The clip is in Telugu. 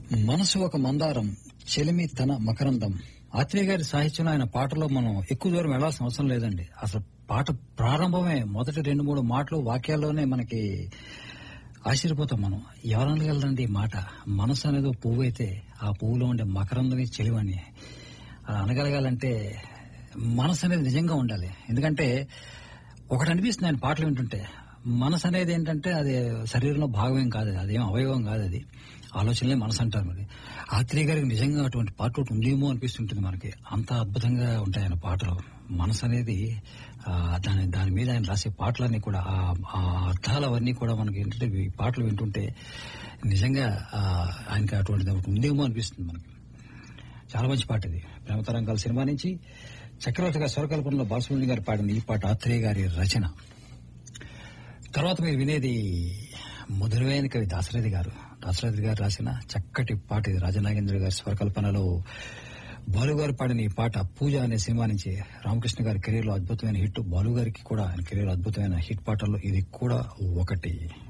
మనసు ఒక మందారం చెలిమి తన మకరందం ఆత్రేయ గారి సాహిత్యంలో ఆయన పాటలో మనం ఎక్కువ దూరం వెళ్లాల్సిన అవసరం లేదండి అసలు పాట ప్రారంభమే మొదటి రెండు మూడు మాటలు వాక్యాల్లోనే మనకి ఆశ్చర్యపోతాం మనం ఎవరనగలదండి ఈ మాట మనసు అనేది ఒక పువ్వు అయితే ఆ పువ్వులో ఉండే మకరందని చెలివని అలా అనగలగాలంటే మనసు అనేది నిజంగా ఉండాలి ఎందుకంటే ఒకటి అనిపిస్తుంది ఆయన పాటలు వింటుంటే మనసు అనేది ఏంటంటే అది శరీరంలో భాగమేం కాదు అది అదేం అవయవం కాదు అది ఆలోచనలే మనసు అంటారు మరి ఆత్రేయ గారికి నిజంగా అటువంటి పాట ఒకటి ఉందేమో అనిపిస్తుంటుంది మనకి అంత అద్భుతంగా ఉంటాయి ఆయన పాటలు మనసు అనేది ఆ, దాని దాని మీద ఆయన రాసే పాటలన్నీ కూడా ఆ- ఆ అర్థాలు అవన్నీ కూడా మనకి ఏంటంటే ఈ పాటలు వింటుంటే నిజంగా ఆ, ఆయనకి అటువంటిది ఒకటి ఉందేమో అనిపిస్తుంది మనకి చాలా మంచి పాట ఇది ప్రేమ తరంగాల సినిమా నుంచి చక్రవర్తిగా స్వరకల్పనలో బాలసుబ్రహ్మణ్యం గారు పాడిన ఈ పాట ఆత్రేయ గారి రచన తర్వాత మీరు వినేది మధురమైన కవి దాశరథి గారు దాశరథి గారు రాసిన చక్కటి పాట ఇది రాజనాగేంద్ర గారి స్వరకల్పనలో బాలు గారు పాడిన ఈ పాట పూజ అనే సినిమా నుంచి రామకృష్ణ గారి కెరీర్ లో అద్భుతమైన హిట్ బాలు గారికి కూడా ఆయన కెరీర్ అద్భుతమైన హిట్ పాటల్లో ఇది కూడా ఒకటి